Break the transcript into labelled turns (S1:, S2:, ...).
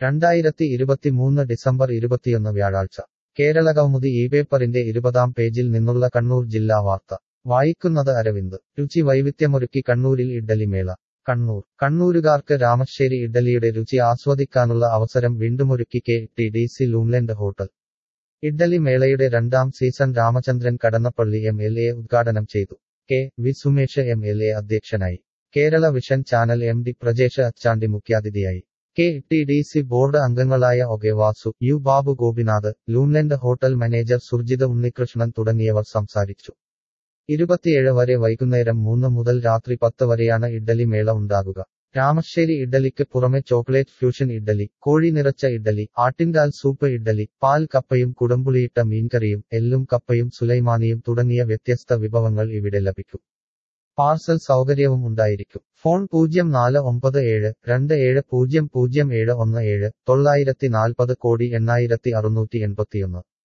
S1: രണ്ടായിരത്തി ഇരുപത്തിമൂന്ന് ഡിസംബർ ഇരുപത്തിയൊന്ന് വ്യാഴാഴ്ച കേരളകൗമുദി ഈ പേപ്പറിന്റെ ഇരുപതാം പേജിൽ നിന്നുള്ള കണ്ണൂർ ജില്ലാ വാർത്ത വായിക്കുന്നത് അരവിന്ദ് രുചി വൈവിധ്യമൊരുക്കി കണ്ണൂരിൽ ഇഡ്ഡലി മേള കണ്ണൂർ കണ്ണൂരുകാർക്ക് രാമശ്ശേരി ഇഡ്ഡലിയുടെ രുചി ആസ്വദിക്കാനുള്ള അവസരം വീണ്ടുമൊരുക്കി K T D C Loomland hotel idli മേളയുടെ രണ്ടാം season Ramachandran Kadannappalli M L A ഉദ്ഘാടനം ചെയ്തു K V Sumesh M L A അധ്യക്ഷനായി Kerala vision channel M D Prajesh Achandi മുഖ്യാതിഥിയായി K T D C board അംഗങ്ങളായ O K Vasu U Babu Gopinath Loomland hotel manager Surjith Unnikrishnan തുടങ്ങിയവർ സംസാരിച്ചു ഇരുപത്തിയേഴ് വരെ വൈകുന്നേരം മൂന്ന് മുതൽ രാത്രി പത്ത് വരെയാണ് ഇഡ്ഡലി മേള ഉണ്ടാകുക രാമശ്ശേരി ഇഡ്ഡലിക്ക് പുറമെ ചോക്ലേറ്റ് ഫ്യൂഷൻ ഇഡ്ഡലി കോഴി നിറച്ച ഇഡ്ഡലി ആട്ടിൻകാൽ സൂപ്പ് ഇഡ്ഡലി പാൽ കപ്പയും കുടമ്പുളിയിട്ട മീൻകറിയും എല്ലും കപ്പയും സുലൈമാനിയും തുടങ്ങിയ വ്യത്യസ്ത വിഭവങ്ങൾ ഇവിടെ ലഭിക്കും പാർസൽ സൗകര്യവും ഉണ്ടായിരിക്കും ഫോൺ പൂജ്യം നാല് ഒമ്പത് ഏഴ് രണ്ട് ഏഴ് പൂജ്യം പൂജ്യം ഏഴ് ഒന്ന് ഏഴ് തൊള്ളായിരത്തി നാൽപ്പത് കോടി എണ്ണായിരത്തി അറുന്നൂറ്റി എൺപത്തിയൊന്ന്